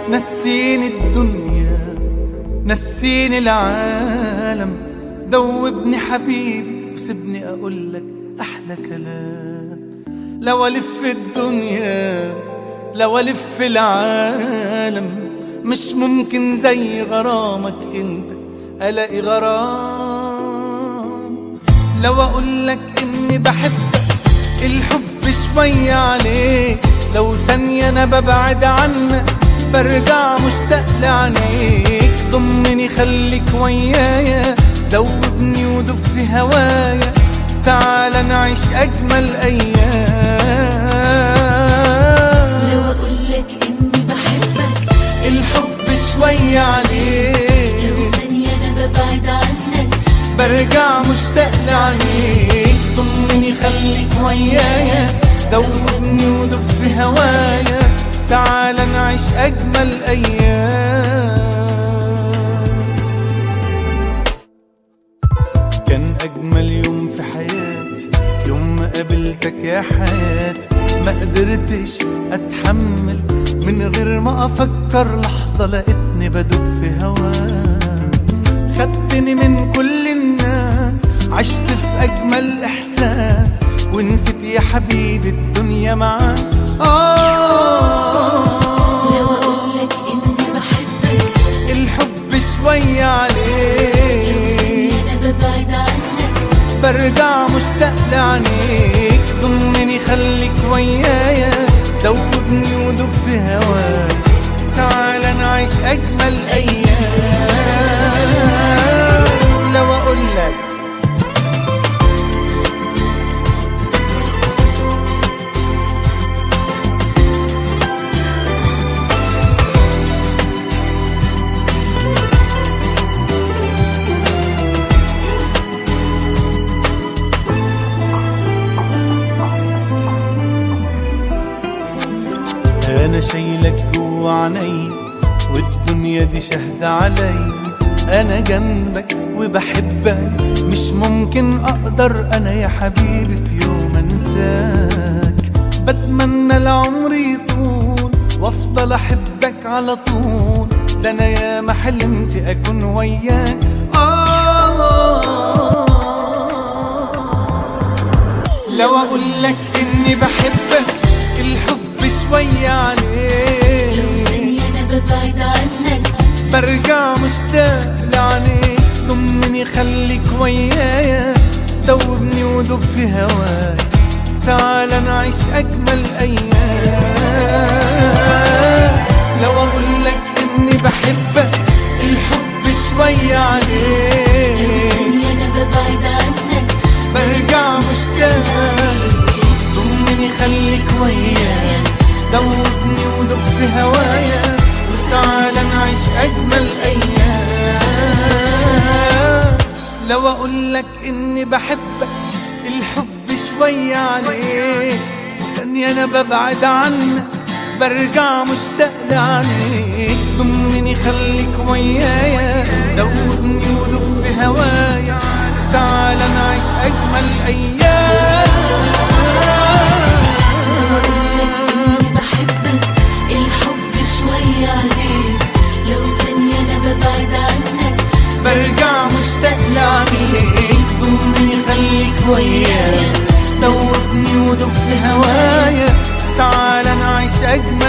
نسيني الدنيا نسيني العالم دوبني حبيبي وسيبني اقولك احلى كلام لو الف الدنيا لو الف العالم مش ممكن زي غرامك انت الاقي غرام لو اقولك اني بحبك الحب شوية عليك لو ثانية انا ببعد عنك برجع مشتاق لعينيك ضمني خليك ويايا دوبني ودوب في هوايا تعال نعيش اجمل ايام لو اقولك اني بحبك الحب شوية عليك لو ثانية انا ببعد عنك برجع مشتاق لعينيك ضمني خليك ويايا دوبني ودوب في هوايا تعال نعيش اجمل ايام كان اجمل يوم في حياتي يوم ما قابلتك يا حياتي ما قدرتش اتحمل من غير ما افكر لحظه لقيتني بدوب في هواك خدتني من كل الناس عشت في اجمل احساس ونسيت يا حبيبي الدنيا معاك آه لو اقولك اني بحبك الحب شوية لو عليك ثانية انا ببعد عنك برجع مشتاق لعينيك ضمني خليك ويايا دوبني ودوب في هواك تعال نعيش اجمل ايام لو اقولك انا شايلك جوا عيني والدنيا دي شاهدة علي انا جنبك وبحبك مش ممكن اقدر انا يا حبيبي في يوم انساك بتمنى العمر يطول وافضل احبك على طول ده انا يا ما حلمت اكون وياك آه لو اقول لك اني بحبك الحب شوية لو عليك ثانية انا ببعد عنك برجع مشتاق لعينيك ضمني خليك ويايا دوبني ودوب في هواك تعال نعيش اجمل ايام لو اقول لك اني بحبك الحب شوية لو عليك ثانية انا ببعد عنك برجع مشتاق ضمني خليك ويايا دوبني ودوب في هوايا وتعال نعيش اجمل ايام لو اقول لك اني بحبك الحب شوية عليك ثانية انا ببعد عنك برجع مشتاق لعينيك ضمني خليك ويايا دوبني ودوب في هوايا تعال نعيش اجمل ايام اني بحبك الحب شوية عليك لو ثانية انا ببعد عنك برجع مشتاق لعينيك ضمني خليك ويايا دوبني ودوب في هوايا تعال نعيش اجمل